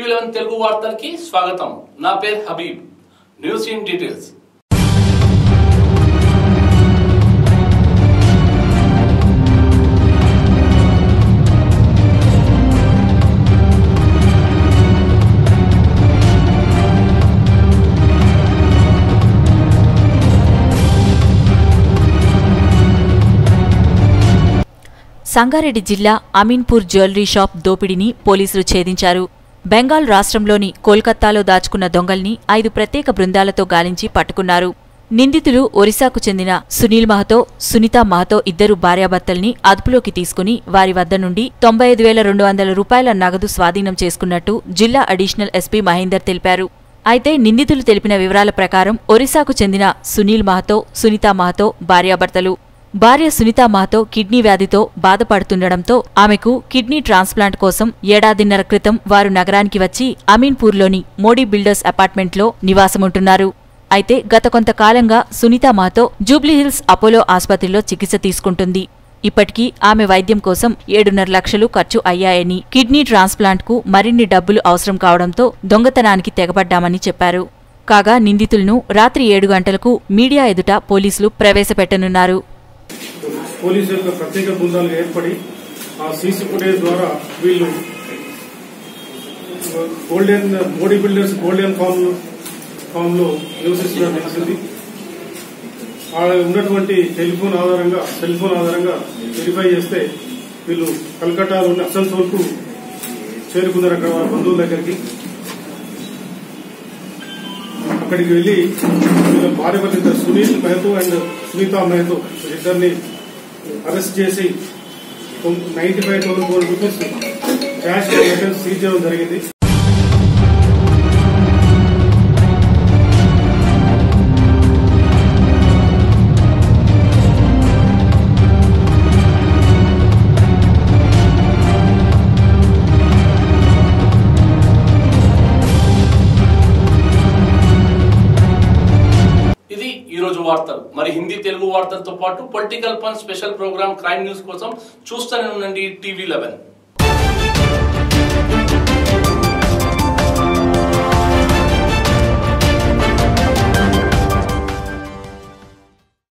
TV eleven Telugu వార్తలకి స్వాగతం నా పేరు Habib news in details Sangareddy జిల్లా అమీన్పూర్ జ్యువెలరీ షాప్ దోపిడీని పోలీసులు ఛేదించారు బెంగాల్ రాష్ట్రంలోని కోల్కతాలో దాచుకున్న దొంగల్ని ఐదు ప్రత్యేక బృందాలతో గాలించి పట్టుకున్నారు నిందితులు ఒరిస్సాకు చెందిన సునీల్ మహతో సునీత మహతో ఇద్దరు భార్యాభర్తల్ని అదుపులోకి తీసుకుని వారి వద్ద నుండి తొంభై ఐదు వేల రెండు వందల రూపాయల నగదు స్వాధీనం చేసుకున్నట్టు జిల్లా అడిషనల్ ఎస్పీ మహేందర్ తెలిపారు అయితే నిందితులు తెలిపిన వివరాల ప్రకారం ఒరిస్సాకు చెందిన సునీల్ మహతో సునీత మహతో భార్యాభర్తలు భార్య సునీత మాతో కిడ్నీ వ్యాధితో బాధపడుతుండటంతో ఆమెకు కిడ్నీ ట్రాన్స్ప్లాంట్ కోసం ఏడాదిన్నర క్రితం వారు నగరానికి వచ్చి అమీన్పూర్లోని మోడీ బిల్డర్స్ అపార్ట్మెంట్లో నివాసముంటున్నారు అయితే గత కొంతకాలంగా సునీత మాతో జూబ్లీహిల్స్ అపోలో ఆసుపత్రిలో చికిత్స తీసుకుంటుంది ఇప్పటికీ ఆమె వైద్యం కోసం ఏడున్నర లక్షలు ఖర్చు అయ్యాయని కిడ్నీ ట్రాన్స్ప్లాంట్కు మరిన్ని డబ్బులు అవసరం కావడంతో దొంగతనానికి తెగబడ్డామని చెప్పారు కాగా నిందితులను రాత్రి ఏడు గంటలకు మీడియా ఎదుట పోలీసులు ప్రవేశపెట్టనున్నారు పోలీసు యొక్క ప్రత్యేక బృందాలు ఏర్పడి ఆ సీసీ ఫుటేజ్ ద్వారా వీళ్ళు golden Modi builders golden farm farm లో నివసిస్తున్నట్టు తెలిసింది ఆడ ఉన్నటువంటి టెలిఫోన్ ఆధారంగా సెల్ ఫోన్ ఆధారంగా వెరిఫై చేస్తే వీళ్ళు కలకట్టాలోని అసన్సోల్ కు చేరుకున్నారు అక్కడ వాళ్ళ బంధువుల దగ్గరికి అక్కడికి వెళ్లి వీళ్ళ భార్య భర్త ఇద్దరు సునీల్ మెహతో అండ్ సునీత మెహతో ఇద్దరిని అరెస్ట్ చేసి ninety five thousand four rupees cash items seize చేయడం జరిగింది ఇది ఈ రోజు వార్తలు మరి హిందీ తెలుగు వార్తలతో పాటు political fun special programme crime news కోసం చూస్తూనే ఉండండి టీవీ లెవెన్